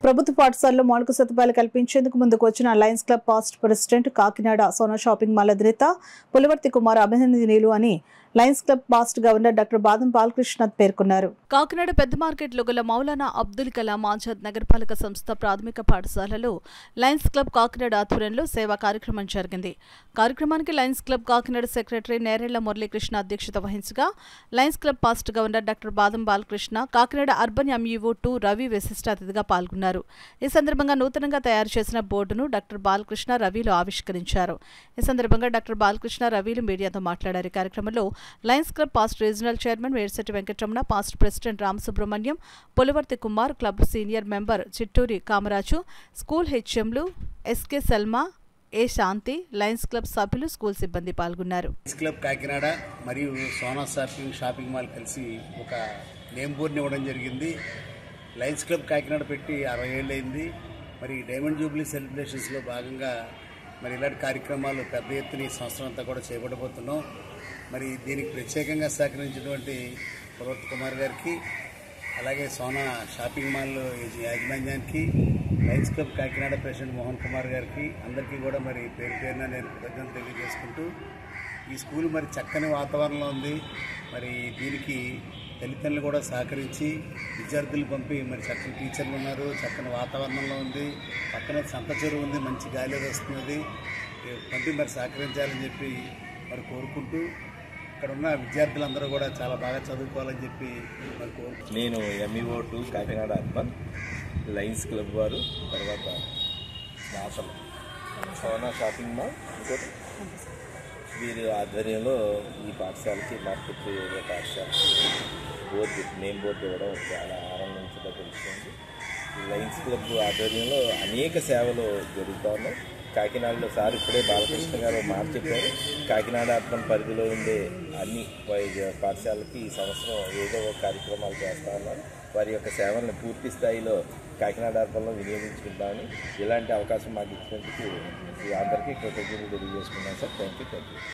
ప్రభుత్వ పాఠశాలలో మౌలిక సదుపాయాలు కల్పించేందుకు ముందుకు వచ్చిన Lions Club past president Kakinada Sona shopping mall అధినేత పులివర్తి కుమార్ అభినందనీయులు అని Lions Club past governor doctor Badam Balakrishnanath పేర్కొన్నారు కాకినాడ పెద్ద మార్కెట్లో గల మౌలానా అబ్దుల్ కలాం ఆజాద్ నగరపాలక సంస్థ ప్రాథమిక పాఠశాలలో లయన్స్ క్లబ్ కాకినాడ ఆధ్వర్యంలో సేవా కార్యక్రమం జరిగింది కార్యక్రమానికి Lions Club Kakinada secretary Nerella Muralikrishna అధ్యక్షత వహించగా Lions Club past governor doctor Badam Balakrishna Kakinada urban MEO two Ravi విశిష్ట అతిథిగా పాల్గొన్నారు ఈ సందర్భంగా నూతనంగా తయారు చేసిన బోర్డును డాక్టర్ బాలకృష్ణ రవిలు ఆవిష్కరించారు ఈ సందర్భంగా డాక్టర్ బాలకృష్ణ రవిలు మీడియాతో మాట్లాడారు ఈ కార్యక్రమంలో Lions Club past regional chairman Vershetti Venkataramana past president Ramasubrahmanyam Pulavarthi Kumar club senior member Chitturi Kamaraju school హెచ్ఎంలు SK Salma A Shanti Lions Club సభ్యులు స్కూల్ సిబ్బంది పాల్గొన్నారు లయన్స్ క్లబ్ కాకినాడ మరియు సోనా షాపింగ్ షాపింగ్ మాల్ కలిసి ఒక నేమ్ బోర్డుని ఇవ్వడం జరిగింది లయన్స్ క్లబ్ కాకినాడ పెట్టి అరవై ఏళ్ళు అయింది మరి డైమండ్ జూబ్లీ సెలబ్రేషన్స్లో భాగంగా మరి ఇలాంటి కార్యక్రమాలు పెద్ద ఎత్తున ఈ సంవత్సరం అంతా కూడా చేపట్టబోతున్నాం మరి దీనికి ప్రత్యేకంగా సహకరించినటువంటి ప్రవర్త కుమార్ గారికి అలాగే సోనా షాపింగ్ మాల్ యాజమాన్యానికి Lions Club Kakinada president Mohan Kumar గారికి అందరికీ కూడా మరి పేరు పేరున నేను కృతజ్ఞతలు తెలియజేసుకుంటూ ఈ స్కూల్ మరి చక్కని వాతావరణంలో ఉంది మరి దీనికి తల్లిదండ్రులు కూడా సహకరించి విద్యార్థులు పంపి మరి చక్కని టీచర్లు ఉన్నారు చక్కని వాతావరణంలో ఉంది పక్కనే సంత చెరువు ఉంది మంచి గాలి వస్తున్నది పంపి మరి సహకరించాలని చెప్పి మరి కోరుకుంటూ ఇక్కడ ఉన్న విద్యార్థులందరూ కూడా చాలా బాగా చదువుకోవాలని చెప్పి మరి కోరుకుంటున్నాను నేను MEO two Kakinada urban Lions Club వారు తర్వాత స్నాతలు సోనా షాపింగ్ మాల్ ఇంకోటి వీరి ఆధ్వర్యంలో ఈ పాఠశాలకి మార్కెట్ ఏరియా పాఠశాలకి బోర్డు నేమ్ బోర్డు ఇవ్వడం చాలా ఆనందించదగ్గ విషయం లయన్స్ క్లబ్ ఆధ్వర్యంలో అనేక సేవలు జరుగుతూ ఉన్నాయి కాకినాడలో సార్ ఇప్పుడే బాలకృష్ణ గారు మాట చెప్పారు కాకినాడ అర్బన్ పరిధిలో ఉండే అన్ని వై- పాఠశాలకి ఈ సంవత్సరం ఏదో ఒక కార్యక్రమాలు చేస్తా ఉన్నారు వారి యొక్క సేవలను పూర్తి స్థాయిలో కాకినాడ అర్బన్లో వినియోగించుకుంటామని ఇలాంటి అవకాశం మాకు ఇచ్చినందుకు ఈ అందరికీ కృతజ్ఞతలు తెలియజేసుకున్నాను sir thank you thank you